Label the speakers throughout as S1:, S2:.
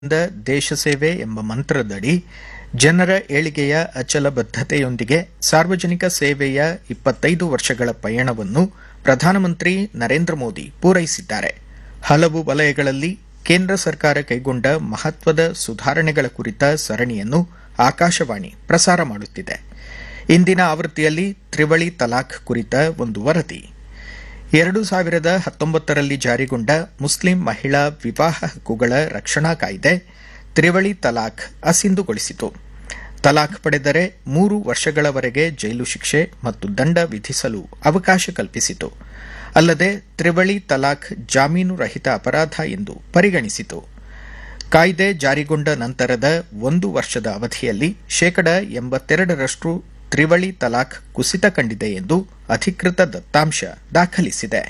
S1: the ದೇಶ ಸೇವೆ ಎಂಬ ಮಂತ್ರದಡಿ ಜನರ ಏಳಿಗೆಯ ಅಚಲ ಬದ್ಧತೆಯೊಂದಿಗೆ ಸಾರ್ವಜನಿಕ ಸೇವೆಯ ಇಪ್ಪತ್ತೈದು ವರ್ಷಗಳ ಪಯಣವನ್ನು ಪ್ರಧಾನಮಂತ್ರಿ ನರೇಂದ್ರ ಮೋದಿ ಪೂರೈಸಿದ್ದಾರೆ ಹಲವು ವಲಯಗಳಲ್ಲಿ ಕೇಂದ್ರ ಸರ್ಕಾರ ಕೈಗೊಂಡ ಮಹತ್ವದ ಸುಧಾರಣೆಗಳ ಕುರಿತ ಸರಣಿಯನ್ನು ಆಕಾಶವಾಣಿ ಪ್ರಸಾರ ಮಾಡುತ್ತಿದೆ ಇಂದಿನ ಆವೃತ್ತಿಯಲ್ಲಿ ತ್ರಿವಳಿ ತಲಾಖ್ ಕುರಿತ ಒಂದು ವರದಿ ಎರಡು ಸಾವಿರದ ಹತ್ತೊಂಬತ್ತರಲ್ಲಿ ಜಾರಿಗೊಂಡ ಮುಸ್ಲಿಂ ಮಹಿಳಾ ವಿವಾಹ ಹಕ್ಕುಗಳ ರಕ್ಷಣಾ ಕಾಯ್ದೆ ತ್ರಿವಳಿ ತಲಾಖ್ ಅಸಿಂಧುಗೊಳಿಸಿತು ತಲಾಖ್ ಪಡೆದರೆ ಮೂರು ವರ್ಷಗಳವರೆಗೆ ಜೈಲು ಶಿಕ್ಷೆ ಮತ್ತು ದಂಡ ವಿಧಿಸಲು ಅವಕಾಶ ಕಲ್ಪಿಸಿತು ಅಲ್ಲದೆ ತ್ರಿವಳಿ ತಲಾಖ್ ಜಾಮೀನು ರಹಿತ ಅಪರಾಧ ಎಂದು ಪರಿಗಣಿಸಿತು ಕಾಯ್ದೆ ಜಾರಿಗೊಂಡ ನಂತರದ ಒಂದು ವರ್ಷದ ಅವಧಿಯಲ್ಲಿ ಶೇಕಡ ಎಂಬತ್ತೆರಡರಷ್ಟು ತ್ರಿವಳಿ ತಲಾಖ್ ಕುಸಿತ ಕಂಡಿದೆ ಎಂದು ಅಧಿಕೃತ ದತ್ತಾಂಶ ದಾಖಲಿಸಿದೆ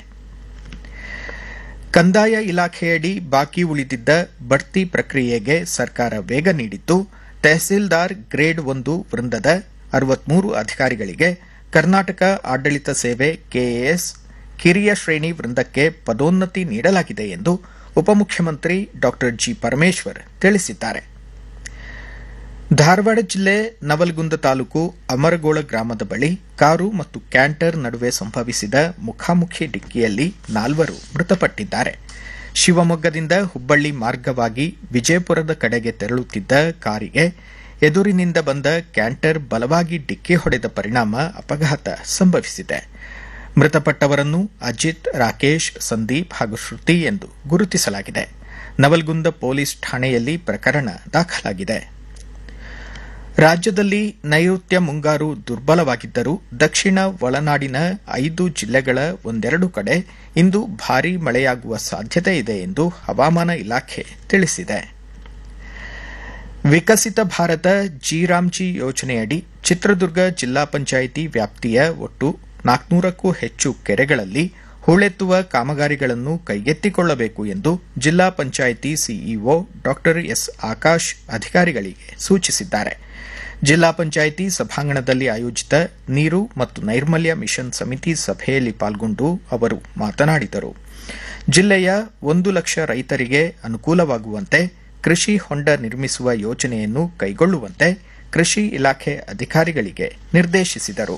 S1: ಕಂದಾಯ ಇಲಾಖೆಯಡಿ ಬಾಕಿ ಉಳಿದಿದ್ದ ಬಡ್ತಿ ಪ್ರಕ್ರಿಯೆಗೆ ಸರ್ಕಾರ ವೇಗ ನೀಡಿದ್ದು ತಹಸೀಲ್ದಾರ್ ಗ್ರೇಡ್ ಒಂದು ವೃಂದದ ಅರವತ್ಮೂರು ಅಧಿಕಾರಿಗಳಿಗೆ ಕರ್ನಾಟಕ ಆಡಳಿತ ಸೇವೆ ಕೆಎಎಸ್ ಕಿರಿಯ ಶ್ರೇಣಿ ವೃಂದಕ್ಕೆ ಪದೋನ್ನತಿ ನೀಡಲಾಗಿದೆ ಎಂದು ಉಪಮುಖ್ಯಮಂತ್ರಿ ಡಾ ಜಿ ಪರಮೇಶ್ವರ್ ತಿಳಿಸಿದ್ದಾರೆ ಧಾರವಾಡ ಜಿಲ್ಲೆ ನವಲಗುಂದ ತಾಲೂಕು ಅಮರಗೋಳ ಗ್ರಾಮದ ಬಳಿ ಕಾರು ಮತ್ತು ಕ್ಯಾಂಟರ್ ನಡುವೆ ಸಂಭವಿಸಿದ ಮುಖಾಮುಖಿ ಡಿಕ್ಕಿಯಲ್ಲಿ ನಾಲ್ವರು ಮೃತಪಟ್ಟಿದ್ದಾರೆ ಶಿವಮೊಗ್ಗದಿಂದ ಹುಬ್ಬಳ್ಳಿ ಮಾರ್ಗವಾಗಿ ವಿಜಯಪುರದ ಕಡೆಗೆ ತೆರಳುತ್ತಿದ್ದ ಕಾರಿಗೆ ಎದುರಿನಿಂದ ಬಂದ ಕ್ಯಾಂಟರ್ ಬಲವಾಗಿ ಡಿಕ್ಕಿ ಹೊಡೆದ ಪರಿಣಾಮ ಅಪಘಾತ ಸಂಭವಿಸಿದೆ ಮೃತಪಟ್ಟವರನ್ನು ಅಜಿತ್ ರಾಕೇಶ್ ಸಂದೀಪ್ ಹಾಗೂ ಶ್ರುತಿ ಎಂದು ಗುರುತಿಸಲಾಗಿದೆ ನವಲ್ಗುಂದ ಪೊಲೀಸ್ ಠಾಣೆಯಲ್ಲಿ ಪ್ರಕರಣ ದಾಖಲಾಗಿದೆ ರಾಜ್ಯದಲ್ಲಿ ನೈಋತ್ಯ ಮುಂಗಾರು ದುರ್ಬಲವಾಗಿದ್ದರೂ ದಕ್ಷಿಣ ಒಳನಾಡಿನ ಐದು ಜಿಲ್ಲೆಗಳ ಒಂದೆರಡು ಕಡೆ ಇಂದು ಭಾರೀ ಮಳೆಯಾಗುವ ಸಾಧ್ಯತೆ ಇದೆ ಎಂದು ಹವಾಮಾನ ಇಲಾಖೆ ತಿಳಿಸಿದೆ ವಿಕಸಿತ ಭಾರತ ಜಿರಾಮ್ಜಿ ಯೋಜನೆಯಡಿ ಚಿತ್ರದುರ್ಗ ಜಿಲ್ಲಾ ಪಂಚಾಯಿತಿ ವ್ಯಾಪ್ತಿಯ ಒಟ್ಟು ನಾಲ್ಕನೂರಕ್ಕೂ ಹೆಚ್ಚು ಕೆರೆಗಳಲ್ಲಿ ಹೂಳೆತ್ತುವ ಕಾಮಗಾರಿಗಳನ್ನು ಕೈಗೆತ್ತಿಕೊಳ್ಳಬೇಕು ಎಂದು ಜಿಲ್ಲಾ ಪಂಚಾಯಿತಿ ಸಿಇಒ ಡಾ ಎಸ್ ಆಕಾಶ್ ಅಧಿಕಾರಿಗಳಿಗೆ ಸೂಚಿಸಿದ್ದಾರೆ ಜಿಲ್ಲಾ ಪಂಚಾಯಿತಿ ಸಭಾಂಗಣದಲ್ಲಿ ಆಯೋಜಿತ ನೀರು ಮತ್ತು ನೈರ್ಮಲ್ಯ ಮಿಷನ್ ಸಮಿತಿ ಸಭೆಯಲ್ಲಿ ಪಾಲ್ಗೊಂಡು ಅವರು ಮಾತನಾಡಿದರು ಜಿಲ್ಲೆಯ ಒಂದು ಲಕ್ಷ ರೈತರಿಗೆ ಅನುಕೂಲವಾಗುವಂತೆ ಕೃಷಿ ಹೊಂಡ ನಿರ್ಮಿಸುವ ಯೋಜನೆಯನ್ನು ಕೈಗೊಳ್ಳುವಂತೆ ಕೃಷಿ ಇಲಾಖೆ ಅಧಿಕಾರಿಗಳಿಗೆ ನಿರ್ದೇಶಿಸಿದರು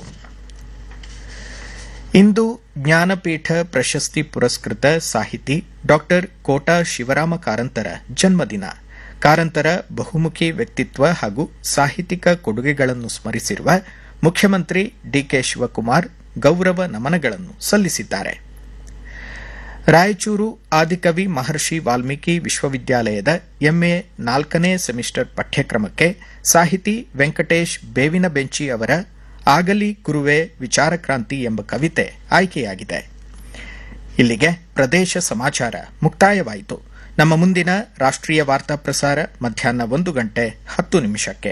S1: ಇಂದು ಜ್ಞಾನಪೀಠ ಪ್ರಶಸ್ತಿ ಪುರಸ್ಕೃತ ಸಾಹಿತಿ ಡಾ ಕೋಟಾ ಶಿವರಾಮ ಕಾರಂತರ ಜನ್ಮದಿನ ಕಾರಂತರ ಬಹುಮುಖಿ ವ್ಯಕ್ತಿತ್ವ ಹಾಗೂ ಸಾಹಿತ್ಯಿಕ ಕೊಡುಗೆಗಳನ್ನು ಸ್ಮರಿಸಿರುವ ಮುಖ್ಯಮಂತ್ರಿ ಡಿಕೆ ಶಿವಕುಮಾರ್ ಗೌರವ ನಮನಗಳನ್ನು ಸಲ್ಲಿಸಿದ್ದಾರೆ ರಾಯಚೂರು ಆದಿಕವಿ ಮಹರ್ಷಿ ವಾಲ್ಮೀಕಿ ವಿಶ್ವವಿದ್ಯಾಲಯದ ಎಂಎ ನಾಲ್ಕನೇ ಸೆಮಿಸ್ಟರ್ ಪಠ್ಯಕ್ರಮಕ್ಕೆ ಸಾಹಿತಿ ವೆಂಕಟೇಶ್ ಬೇವಿನ ಬೆಂಚಿ ಅವರ ಆಗಲಿ ಗುರುವೆ ವಿಚಾರಕ್ರಾಂತಿ ಎಂಬ ಕವಿತೆ ಆಯ್ಕೆಯಾಗಿದೆ ಇಲ್ಲಿಗೆ ಪ್ರದೇಶ ಸಮಾಚಾರ ಮುಕ್ತಾಯವಾಯಿತು ನಮ್ಮ ಮುಂದಿನ ರಾಷ್ಟ್ರೀಯ ವಾರ್ತಾ ಪ್ರಸಾರ ಮಧ್ಯಾಹ್ನ ಒಂದು ಗಂಟೆ ಹತ್ತು ನಿಮಿಷಕ್ಕೆ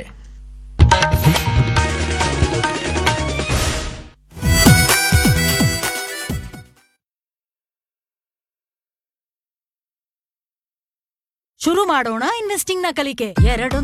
S2: ಶುರು ಮಾಡೋಣ ಇನ್ವೆಸ್ಟಿಂಗ್ ನ ಕಲಿಕೆ ಎರಡು